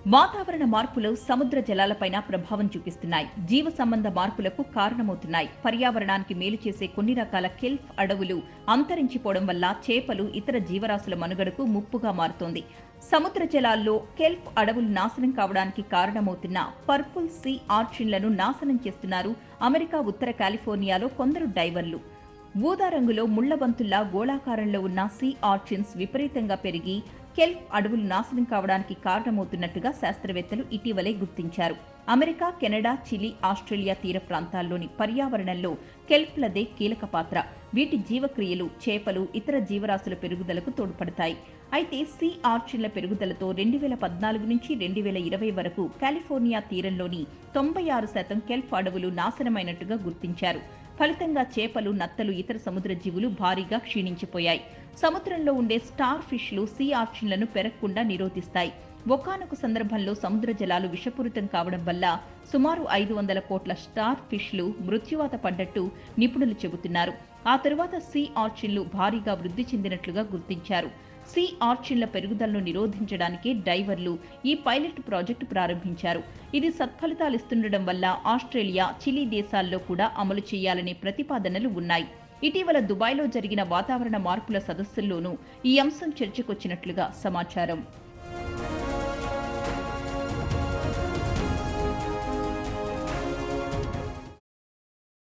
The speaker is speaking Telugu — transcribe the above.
వాతావరణ మార్పులు సముద్ర జలాలపైన ప్రభావం చూపిస్తున్నాయి జీవ సంబంధ మార్పులకు కారణమవుతున్నాయి పర్యావరణానికి మేలు చేసే కొన్ని రకాల కెల్ఫ్ అడవులు అంతరించిపోవడం వల్ల చేపలు ఇతర జీవరాశుల మనుగడకు ముప్పుగా మారుతోంది సముద్ర జలాల్లో కెల్ఫ్ అడవులు నాశనం కావడానికి కారణమవుతున్న పర్పుల్ సీ ఆర్చిన్లను నాశనం చేస్తున్నారు అమెరికా ఉత్తర కాలిఫోర్నియాలో కొందరు డైవర్లు ఊదా రంగులో ముళ్లబంతుల్లా గోళాకారంలో ఉన్న సీ ఆర్చిన్స్ విపరీతంగా పెరిగి కెల్ప్ అడవులు నాశనం కావడానికి కారణమవుతున్నట్టుగా శాస్త్రవేత్తలు ఇటీవలే గుర్తించారు అమెరికా కెనడా చిలీ ఆస్ట్రేలియా తీర ప్రాంతాల్లోని పర్యావరణంలో కెల్ప్లదే కీలక పాత్ర వీటి జీవక్రియలు చేపలు ఇతర జీవరాశుల పెరుగుదలకు తోడ్పడతాయి అయితే సీ ఆర్చిన్ల పెరుగుదలతో రెండు వేల పద్నాలుగు నుంచి రెండు వేల ఇరవై వరకు కాలిఫోర్నియా తీరంలోని తొంభై ఆరు శాతం కెల్ప్ అడవులు నాశనమైనట్టుగా గుర్తించారు ఫలితంగా చేపలు నత్తలు ఇతర సముద్ర జీవులు భారీగా క్షీణించిపోయాయి సముద్రంలో ఉండే స్టార్ ఫిష్లు సీ ఆర్చిన్లను పెరగకుండా నిరోధిస్తాయి ఒకానొక సందర్భంలో సముద్ర జలాలు విషపూరితం కావడం వల్ల సుమారు ఐదు వందల కోట్ల స్టార్ ఫిష్లు మృత్యువాత పడ్డట్టు నిపుణులు చెబుతున్నారు ఆ తరువాత సీ ఆర్చిన్లు భారీగా వృద్ధి చెందినట్లుగా గుర్తించారు సీ ఆర్చిన్ల పెరుగుదలను నిరోధించడానికి డైవర్లు ఈ పైలట్ ప్రాజెక్టు ప్రారంభించారు ఇది సత్ఫలితాలిస్తుండడం వల్ల ఆస్ట్రేలియా చిలీ దేశాల్లో కూడా అమలు చేయాలనే ప్రతిపాదనలు ఉన్నాయి ఇటీవల దుబాయ్లో జరిగిన వాతావరణ మార్పుల సదస్సుల్లోనూ ఈ అంశం చర్చకొచ్చినట్లుగా సమాచారం